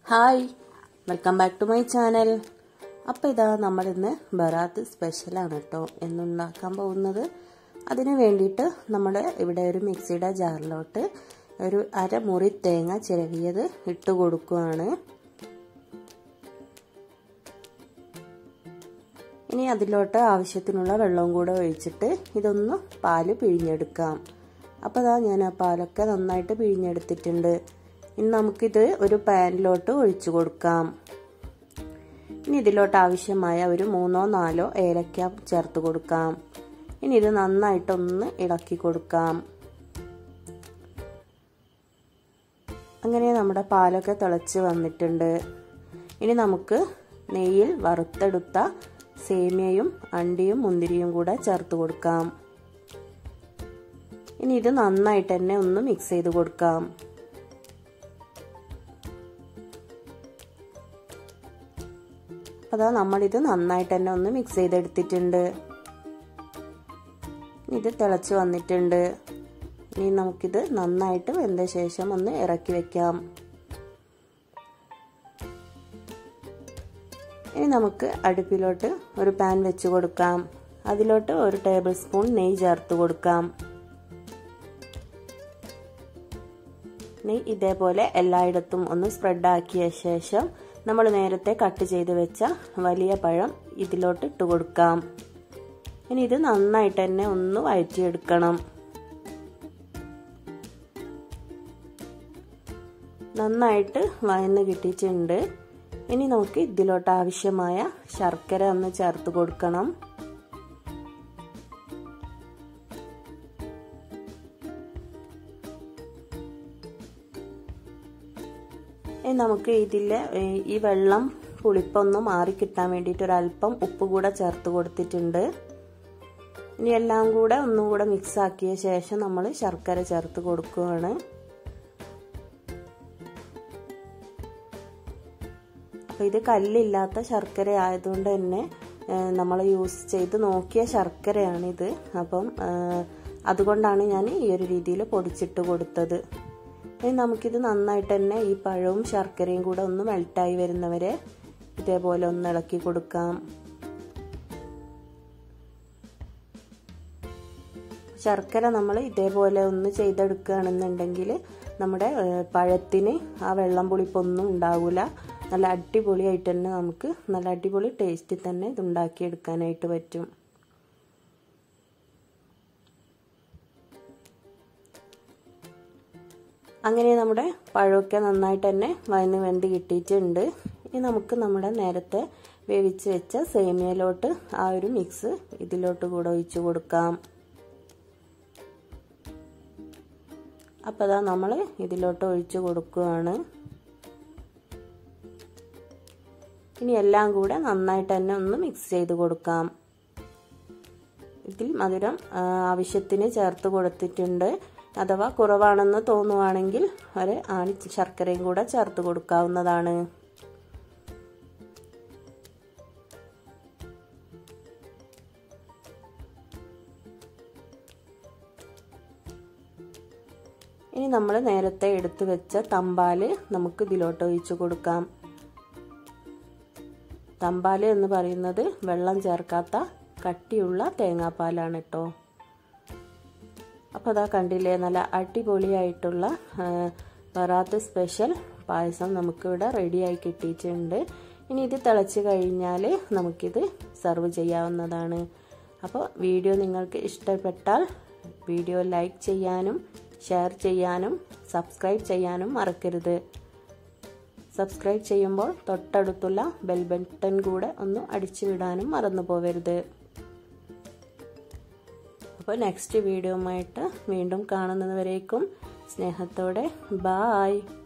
hi welcome back to my channel അപ്പോൾ ഇതാ നമ്മളിന്ന് ബറാത്ത് സ്പെഷ്യലാണ് കേട്ടോ എന്നുണ്ടാക്കാൻ പോകുന്നത് അതിന് വേണ്ടിയിട്ട് നമ്മൾ ഇവിടെ ഒരു മിക്സിയുടെ ജാറിലോട്ട് ഒരു അരമുറി തേങ്ങ ചിരവിയത് ഇട്ട് കൊടുക്കുകയാണ് ഇനി അതിലോട്ട് ആവശ്യത്തിനുള്ള വെള്ളവും കൂടെ ഒഴിച്ചിട്ട് ഇതൊന്ന് പാല് പിഴിഞ്ഞെടുക്കാം അപ്പോൾ അതാ ഞാൻ ആ പാലൊക്കെ നന്നായിട്ട് പിഴിഞ്ഞെടുത്തിട്ടുണ്ട് ഇനി നമുക്കിത് ഒരു പാനിലോട്ട് ഒഴിച്ചു കൊടുക്കാം ഇനി ഇതിലോട്ട് ആവശ്യമായ ഒരു മൂന്നോ നാലോ ഏലക്ക ചേർത്ത് കൊടുക്കാം ഇനി ഇത് നന്നായിട്ടൊന്ന് ഇളക്കി കൊടുക്കാം അങ്ങനെ നമ്മുടെ പാലൊക്കെ തിളച്ച് വന്നിട്ടുണ്ട് ഇനി നമുക്ക് നെയ്യിൽ വറുത്തെടുത്ത സേമിയയും അണ്ടിയും മുന്തിരിയും കൂടെ ചേർത്ത് കൊടുക്കാം ഇനി ഇത് നന്നായിട്ട് തന്നെ ഒന്ന് മിക്സ് ചെയ്ത് കൊടുക്കാം അതാ നമ്മളിത് നന്നായിട്ട് തന്നെ ഒന്ന് മിക്സ് ചെയ്തെടുത്തിട്ടുണ്ട് ഇത് തിളച്ച് വന്നിട്ടുണ്ട് ഇനി നമുക്കിത് നന്നായിട്ട് വെന്ത ശേഷം ഒന്ന് ഇറക്കി വെക്കാം ഇനി നമുക്ക് അടുപ്പിലോട്ട് ഒരു പാൻ വെച്ച് കൊടുക്കാം അതിലോട്ട് ഒരു ടേബിൾ സ്പൂൺ നെയ്യ് ചേർത്ത് കൊടുക്കാം നെയ്യ് ഇതേപോലെ എല്ലായിടത്തും ഒന്ന് സ്പ്രെഡ് ആക്കിയ ശേഷം നമ്മൾ നേരത്തെ കട്ട് ചെയ്ത് വെച്ച വലിയ പഴം ഇതിലോട്ട് ഇട്ട് കൊടുക്കാം ഇനി ഇത് നന്നായിട്ട് തന്നെ ഒന്ന് വഴറ്റിയെടുക്കണം നന്നായിട്ട് വയന്ന് കിട്ടിയിട്ടുണ്ട് ഇനി നമുക്ക് ഇതിലോട്ട് ആവശ്യമായ ശർക്കര ഒന്ന് ചേർത്ത് കൊടുക്കണം നമുക്ക് ഇതിലെ ഈ വെള്ളം പുളിപ്പൊന്ന് മാറി കിട്ടാൻ വേണ്ടിയിട്ട് ഒരല്പം ഉപ്പ് കൂടെ ചേർത്ത് കൊടുത്തിട്ടുണ്ട് ഇനി എല്ലാം കൂടെ ഒന്നും കൂടെ മിക്സ് ആക്കിയ ശേഷം നമ്മൾ ശർക്കര ചേർത്ത് കൊടുക്കുകയാണ് അപ്പോൾ ഇത് കല്ലില്ലാത്ത ശർക്കര ആയതുകൊണ്ട് തന്നെ നമ്മൾ യൂസ് ചെയ്ത് നോക്കിയ ശർക്കരയാണിത് അപ്പം അതുകൊണ്ടാണ് ഞാൻ ഈ ഒരു രീതിയിൽ പൊടിച്ചിട്ട് കൊടുത്തത് ഇനി നമുക്കിത് നന്നായിട്ട് തന്നെ ഈ പഴവും ശർക്കരയും കൂടെ ഒന്ന് മെൽറ്റായി വരുന്നവരെ ഇതേപോലെ ഒന്ന് ഇളക്കി കൊടുക്കാം ശർക്കര നമ്മൾ ഇതേപോലെ ഒന്ന് ചെയ്തെടുക്കുകയാണെന്നുണ്ടെങ്കിൽ നമ്മുടെ പഴത്തിന് ആ വെള്ളം പുളിപ്പൊന്നും ഉണ്ടാവില്ല നല്ല അടിപൊളിയായിട്ട് തന്നെ നമുക്ക് നല്ല അടിപൊളി ടേസ്റ്റിൽ തന്നെ ഇത് ഉണ്ടാക്കിയെടുക്കാനായിട്ട് പറ്റും അങ്ങനെ നമ്മുടെ പഴമൊക്കെ നന്നായിട്ട് തന്നെ വയന്ന് വെന്ത് കിട്ടിയിട്ടുണ്ട് ഇനി നമുക്ക് നമ്മുടെ നേരത്തെ വേവിച്ച് വെച്ച സേമിയയിലോട്ട് ആ ഒരു മിക്സ് ഇതിലോട്ട് കൂടെ ഒഴിച്ചു കൊടുക്കാം അപ്പോൾ അതാ നമ്മൾ ഇതിലോട്ട് ഒഴിച്ചു കൊടുക്കുകയാണ് ഇനി എല്ലാം കൂടെ നന്നായിട്ട് തന്നെ ഒന്ന് മിക്സ് ചെയ്ത് കൊടുക്കാം ഇതിൽ മധുരം ആവശ്യത്തിന് ചേർത്ത് കൊടുത്തിട്ടുണ്ട് അഥവാ കുറവാണെന്ന് തോന്നുവാണെങ്കിൽ ഒരു ആണി ശർക്കരയും കൂടെ ചേർത്ത് കൊടുക്കാവുന്നതാണ് ഇനി നമ്മൾ നേരത്തെ എടുത്തു വെച്ച തമ്പാല് നമുക്ക് ഇതിലോട്ട് ഒഴിച്ചു കൊടുക്കാം തമ്പാല് എന്ന് പറയുന്നത് വെള്ളം ചേർക്കാത്ത കട്ടിയുള്ള തേങ്ങാപ്പാലാണ് കേട്ടോ അപ്പോൾ അതാ കണ്ടില്ലേ നല്ല അടിപൊളിയായിട്ടുള്ള വറാത്ത് സ്പെഷ്യൽ പായസം നമുക്കിവിടെ റെഡിയായി കിട്ടിയിട്ടുണ്ട് ഇനി ഇത് തിളച്ച് കഴിഞ്ഞാൽ നമുക്കിത് സെർവ് ചെയ്യാവുന്നതാണ് അപ്പോൾ വീഡിയോ നിങ്ങൾക്ക് ഇഷ്ടപ്പെട്ടാൽ വീഡിയോ ലൈക്ക് ചെയ്യാനും ഷെയർ ചെയ്യാനും സബ്സ്ക്രൈബ് ചെയ്യാനും മറക്കരുത് സബ്സ്ക്രൈബ് ചെയ്യുമ്പോൾ തൊട്ടടുത്തുള്ള ബെൽ ബട്ടൺ കൂടെ ഒന്ന് അടിച്ചു വിടാനും മറന്നു പോവരുത് അപ്പോൾ നെക്സ്റ്റ് വീഡിയോയുമായിട്ട് വീണ്ടും കാണുന്നതുവരേക്കും സ്നേഹത്തോടെ ബായ്